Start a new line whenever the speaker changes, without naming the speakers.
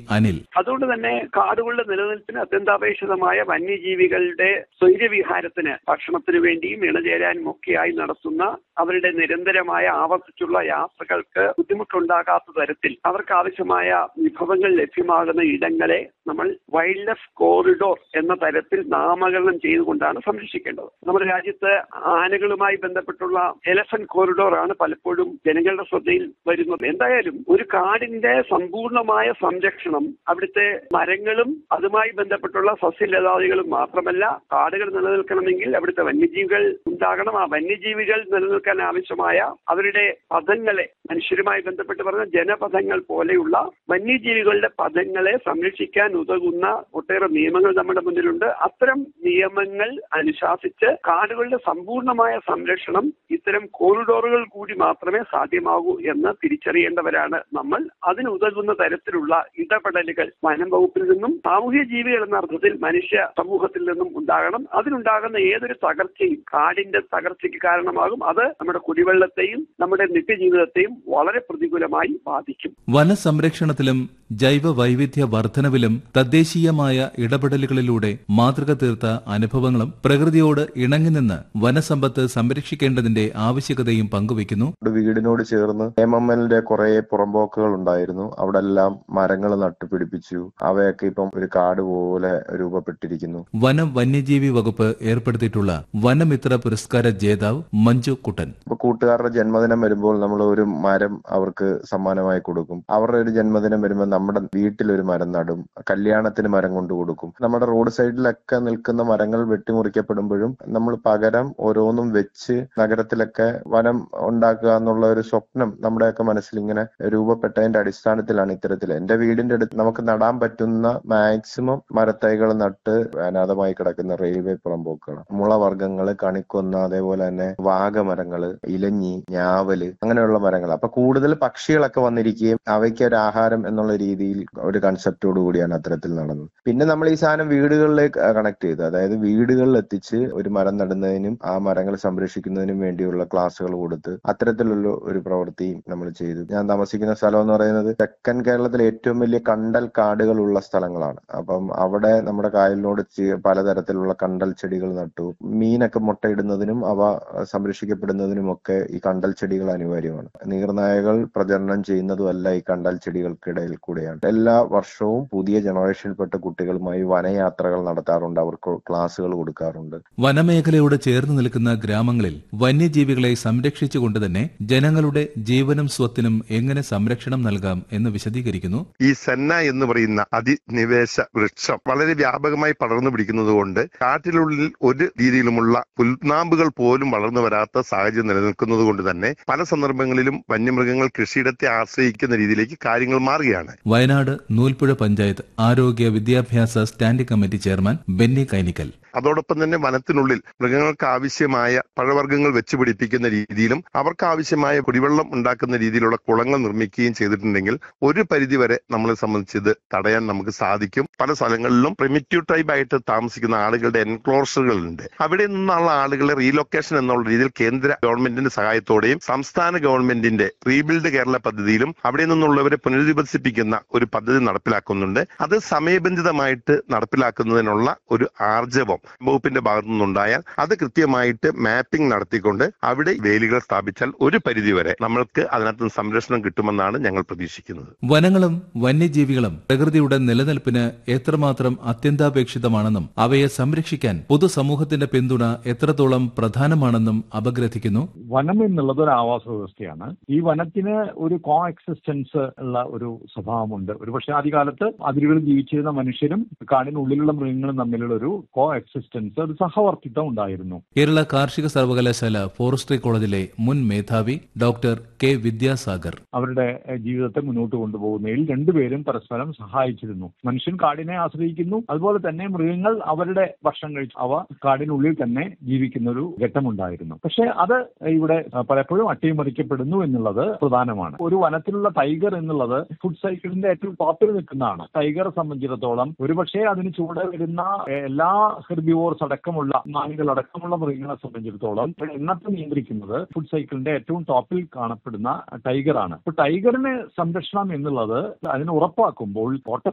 അനിൽ
അതുകൊണ്ട് തന്നെ കാടുകളുടെ നിലനിൽപ്പിന് അത്യന്താപേക്ഷിതമായ വന്യജീവികളുടെ സ്വൈര്യവിഹാരത്തിന് ഭക്ഷണത്തിന് വേണ്ടിയും ഇണചേരാനും ഒക്കെയായി നടത്തുന്ന അവരുടെ നിരന്തരമായ ആവർത്തിച്ചുള്ള യാത്രകൾക്ക് ബുദ്ധിമുട്ടുണ്ടാകാത്ത തരത്തിൽ അവർക്ക് ആവശ്യമായ വിഭവങ്ങൾ ലഭ്യമാകുന്ന ഇടങ്ങളെ നമ്മൾ വൈൽഡ് ലൈഫ് കോറിഡോർ എന്ന തരത്തിൽ നാമകരണം ചെയ്തുകൊണ്ടാണ് സംരക്ഷിക്കേണ്ടത് നമ്മുടെ രാജ്യത്ത് ആനകളുമായി ബന്ധപ്പെട്ടുള്ള എലഫന്റ് കോറിഡോർ ആണ് പലപ്പോഴും ജനങ്ങളുടെ ശ്രദ്ധയിൽ വരുന്നത് എന്തായാലും ഒരു കാടിന്റെ സമ്പൂർണമായ സംരക്ഷണം അവിടുത്തെ മരങ്ങളും അതുമായി ബന്ധപ്പെട്ടുള്ള സസ്യലതാദികളും മാത്രമല്ല കാടുകൾ നിലനിൽക്കണമെങ്കിൽ അവിടുത്തെ വന്യജീവികൾ ഉണ്ടാകണം ആ വന്യജീവികൾ നിലനിൽക്കാൻ ആവശ്യമായ അവരുടെ പദങ്ങളെ മനുഷ്യരുമായി ബന്ധപ്പെട്ട് പറഞ്ഞ ജനപദങ്ങൾ പോലെയുള്ള വന്യജീവികളുടെ പദങ്ങളെ സംരക്ഷിക്കാൻ ഉതകുന്ന ഒട്ടേറെ നിയമങ്ങൾ നമ്മുടെ മുന്നിലുണ്ട് അത്തരം നിയമങ്ങൾ അനുശാസിച്ച് കാടുകളുടെ സമ്പൂർണമായ സംരക്ഷണം ഇത്തരം കോറിഡോറുകൾ കൂടി മാത്രമേ സാധ്യമാകൂ എന്ന് തിരിച്ചറിയേണ്ടവരാണ് നമ്മൾ അതിന് ഉതകുന്ന തരത്തിലുള്ള ഇടപെടലുകൾ വനം വകുപ്പിൽ നിന്നും സാമൂഹ്യ ജീവികൾ എന്ന അർത്ഥത്തിൽ മനുഷ്യ സമൂഹത്തിൽ നിന്നും ഉണ്ടാകണം അതിനുണ്ടാകുന്ന ഏതൊരു തകർച്ചയും കാടിന്റെ തകർച്ചയ്ക്ക് കാരണമാകും അത് നമ്മുടെ കുടിവെള്ളത്തെയും നമ്മുടെ നിത്യജീവിതത്തെയും വളരെ പ്രതികൂലമായി ബാധിക്കും
വനസംരക്ഷണത്തിലും ജൈവ വൈവിധ്യ വർധനവിലും തദ്ദേശീയമായ ഇടപെടലുകളിലൂടെ മാതൃക തീർത്ത അനുഭവങ്ങളും പ്രകൃതിയോട് ഇണങ്ങി നിന്ന് വനസമ്പത്ത് സംരക്ഷിക്കേണ്ടതിന്റെ ആവശ്യകതയും പങ്കുവയ്ക്കുന്നു
ഒരു വീടിനോട് ചേർന്ന് എം എം എല്ലിന്റെ കുറെ പുറമ്പോക്കുകൾ ഉണ്ടായിരുന്നു അവിടെ എല്ലാം മരങ്ങൾ നട്ടുപിടിപ്പിച്ചു അവയൊക്കെ ഇപ്പം ഒരു കാട് പോലെ രൂപപ്പെട്ടിരിക്കുന്നു
വനം വന്യജീവി വകുപ്പ് ഏർപ്പെടുത്തിയിട്ടുള്ള വനമിത്ര പുരസ്കാര ജേതാവ് മഞ്ജു കുട്ടൻ
ഇപ്പൊ കൂട്ടുകാരുടെ ജന്മദിനം വരുമ്പോൾ നമ്മൾ ഒരു മരം അവർക്ക് സമ്മാനമായി കൊടുക്കും അവരുടെ ഒരു ജന്മദിനം വരുമ്പോൾ നമ്മുടെ വീട്ടിൽ ഒരു മരം നടും കല്യാണത്തിന് മരം കൊണ്ട് കൊടുക്കും നമ്മുടെ റോഡ് സൈഡിലൊക്കെ നിൽക്കുന്ന മരങ്ങൾ വെട്ടിമുറിക്കപ്പെടുമ്പോഴും നമ്മൾ പകരം ഓരോന്നും വെച്ച് നഗരത്തിലൊക്കെ വനം ഉണ്ടാക്കുക എന്നുള്ള ഒരു സ്വപ്നം നമ്മുടെയൊക്കെ മനസ്സിൽ ഇങ്ങനെ രൂപപ്പെട്ടതിന്റെ അടിസ്ഥാനത്തിലാണ് ഇത്തരത്തിൽ എന്റെ വീടിന്റെ അടുത്ത് നമുക്ക് നടാൻ പറ്റുന്ന മാക്സിമം മരത്തൈകൾ നട്ട് അനാഥമായി കിടക്കുന്ന റെയിൽവേ പുറമ്പോക്കുകൾ മുളവർഗ്ഗങ്ങള് കണിക്കൊന്ന അതേപോലെ തന്നെ വാഗമരങ്ങള് ഇലഞ്ഞി ഞാവല് അങ്ങനെയുള്ള മരങ്ങൾ അപ്പൊ കൂടുതൽ പക്ഷികളൊക്കെ വന്നിരിക്കുകയും അവയ്ക്ക് ഒരു ആഹാരം എന്നുള്ള രീതിയിൽ ഒരു കൺസെപ്റ്റോട് കൂടിയാണ് അത്തരത്തിൽ നടന്നത് പിന്നെ നമ്മൾ ഈ സാധനം വീടുകളിലേക്ക് കണക്ട് ചെയ്തു അതായത് വീടുകളിൽ എത്തിച്ച് ഒരു മരം നടുന്നതിനും ആ മരങ്ങൾ സംരക്ഷിക്കുന്നതിനും വേണ്ടിയുള്ള ക്ലാസ്സുകൾ കൊടുത്ത് അത്തരത്തിലുള്ള ഒരു പ്രവൃത്തിയും നമ്മൾ ചെയ്തു ഞാൻ താമസിക്കുന്ന സ്ഥലം എന്ന് പറയുന്നത് തെക്കൻ കേരളത്തിലെ ഏറ്റവും വലിയ കണ്ടൽ കാടുകൾ ഉള്ള സ്ഥലങ്ങളാണ് അപ്പം അവിടെ നമ്മുടെ കായലിനോട് ചെ- പലതരത്തിലുള്ള കണ്ടൽ ചെടികൾ നട്ടു മീനൊക്കെ മുട്ടയിടുന്നതിനും അവ സംരക്ഷിക്കപ്പെടുന്നതിനും ഒക്കെ ഈ കണ്ടൽ ചെടികൾ അനിവാര്യമാണ് നീർനായകൾ പ്രചരണം ചെയ്യുന്നതുമല്ല ഈ കണ്ടൽ ചെടികൾക്കിടയിൽ കൂടെയാണ് എല്ലാ വർഷവും പുതിയ ജനറേഷനിൽപ്പെട്ട കുട്ടികളുമായി വനയാത്രകൾ നടത്താറുണ്ട് അവർക്ക് ക്ലാസ്സുകൾ കൊടുക്കാറുണ്ട്
വനമേഖലയോട് ചേർന്ന് നിൽക്കുന്ന ഗ്രാമങ്ങളിൽ വന്യജീവികളെ സംരക്ഷിച്ചുകൊണ്ട് തന്നെ ജനങ്ങളുടെ ജീവനും സ്വത്തിനും എങ്ങനെ സംരക്ഷണം നൽകാം എന്ന് വിശദീകരിക്കുന്നു
ഈ സെന്ന എന്ന് പറയുന്ന അതിനിവേശ വൃക്ഷം വളരെ വ്യാപകമായി പടർന്നു പിടിക്കുന്നതുകൊണ്ട് കാട്ടിനുള്ളിൽ ഒരു രീതിയിലുമുള്ള പുൽനാമ്പുകൾ പോലും വളർന്നു വരാത്ത സാഹചര്യം നിലനിൽക്കുന്നത് കൊണ്ട് തന്നെ പല സന്ദർഭങ്ങളിലും വന്യമൃഗങ്ങൾ കൃഷിയിടത്തെ ആശ്രയിക്കുന്ന രീതിയിലേക്ക് കാര്യങ്ങൾ മാറുകയാണ്
വയനാട് നൂൽപ്പുഴ പഞ്ചായത്ത് ആരോഗ്യ വിദ്യാഭ്യാസ standing committee chairman Benny Kainikkal
അതോടൊപ്പം തന്നെ വനത്തിനുള്ളിൽ മൃഗങ്ങൾക്ക് ആവശ്യമായ പഴവർഗ്ഗങ്ങൾ വെച്ചുപിടിപ്പിക്കുന്ന രീതിയിലും അവർക്ക് ആവശ്യമായ കുടിവെള്ളം ഉണ്ടാക്കുന്ന രീതിയിലുള്ള കുളങ്ങൾ നിർമ്മിക്കുകയും ചെയ്തിട്ടുണ്ടെങ്കിൽ ഒരു പരിധിവരെ നമ്മളെ സംബന്ധിച്ച് ഇത് തടയാൻ നമുക്ക് സാധിക്കും പല സ്ഥലങ്ങളിലും പ്രിമിറ്റീവ് ടൈപ്പ് ആയിട്ട് താമസിക്കുന്ന ആളുകളുടെ എൻക്ലോഷറുകളുണ്ട് അവിടെ നിന്നുള്ള ആളുകളെ റീലൊക്കേഷൻ എന്നുള്ള രീതിയിൽ കേന്ദ്ര ഗവൺമെന്റിന്റെ സഹായത്തോടെയും സംസ്ഥാന ഗവൺമെന്റിന്റെ റീബിൽഡ് കേരള പദ്ധതിയിലും അവിടെ നിന്നുള്ളവരെ പുനരധിവസിപ്പിക്കുന്ന ഒരു പദ്ധതി നടപ്പിലാക്കുന്നുണ്ട് അത് സമയബന്ധിതമായിട്ട് നടപ്പിലാക്കുന്നതിനുള്ള ഒരു ആർജവം വകുപ്പിന്റെ ഭാഗത്തു നിന്നുണ്ടായാൽ അത് കൃത്യമായിട്ട് മാപ്പിംഗ് നടത്തിക്കൊണ്ട് അവിടെ വേലികൾ സ്ഥാപിച്ചാൽ ഒരു പരിധിവരെ നമ്മൾക്ക് അതിനകത്ത് സംരക്ഷണം കിട്ടുമെന്നാണ് ഞങ്ങൾ പ്രതീക്ഷിക്കുന്നത്
വനങ്ങളും വന്യജീവികളും പ്രകൃതിയുടെ നിലനിൽപ്പിന് എത്രമാത്രം അത്യന്താപേക്ഷിതമാണെന്നും അവയെ സംരക്ഷിക്കാൻ പൊതുസമൂഹത്തിന്റെ പിന്തുണ എത്രത്തോളം പ്രധാനമാണെന്നും അപഗ്രഥിക്കുന്നു
വനം എന്നുള്ളത് ഒരു ആവാസ വ്യവസ്ഥയാണ് ഈ വനത്തിന് ഒരു കോ എക്സിസ്റ്റൻസ് ഉള്ള ഒരു സ്വഭാവമുണ്ട് ഒരുപക്ഷെ ആദ്യകാലത്ത് അതിരുകളിൽ ജീവിച്ചിരുന്ന മനുഷ്യരും കാടിനുള്ളിലുള്ള മൃഗങ്ങളും തമ്മിലുള്ള ഒരു കോ എക്സിസ്റ്റൻസ് ഒരു സഹവർത്തിത്വം ഉണ്ടായിരുന്നു
കേരള കാർഷിക സർവകലാശാല ഫോറസ്ട്രി കോളേജിലെ മുൻ മേധാവി ഡോക്ടർ കെ വിദ്യാസാഗർ
അവരുടെ എഹ്, ജീവിതത്തെ മുന്നോട്ട് കൊണ്ടുപോകുന്നതിൽ രണ്ടുപേരും പരസ്പരം സഹായിച്ചിരുന്നു മനുഷ്യൻ കാടിനെ ആശ്രയിക്കുന്നു അതുപോലെ തന്നെ മൃഗങ്ങൾ അവരുടെ ഭക്ഷണം കഴിച്ച് അവ കാടിനുള്ളിൽ തന്നെ ജീവിക്കുന്ന ഒരു ഘട്ടമുണ്ടായിരുന്നു പക്ഷെ അത് ഇവിടെ അഹ്, പലപ്പോഴും അട്ടിമറിക്കപ്പെടുന്നു എന്നുള്ളത് പ്രധാനമാണ് ഒരു വനത്തിലുള്ള ടൈഗർ എന്നുള്ളത് ഫുഡ് സൈക്കിളിന്റെ ഏറ്റവും ടോപ്പിൽ നിൽക്കുന്നതാണ് ടൈഗറെ സംബന്ധിച്ചിടത്തോളം ഒരുപക്ഷെ അതിന് ചൂടെ വരുന്ന എഹ്, എല്ലാ ഹെർബിവോർസ് അടക്കമുള്ള മാനികൾ അടക്കമുള്ള മൃഗങ്ങളെ സംബന്ധിച്ചിടത്തോളം എണ്ണത്തെ നിയന്ത്രിക്കുന്നത് ഫുഡ് സൈക്കിളിന്റെ ഏറ്റവും ടോപ്പിൽ കാണപ്പെടുന്ന ടൈഗറാണ് അപ്പൊ ടൈഗറിന് സംരക്ഷണം എന്നുള്ളത് അതിന് ഉറപ്പാക്കുമ്പോൾ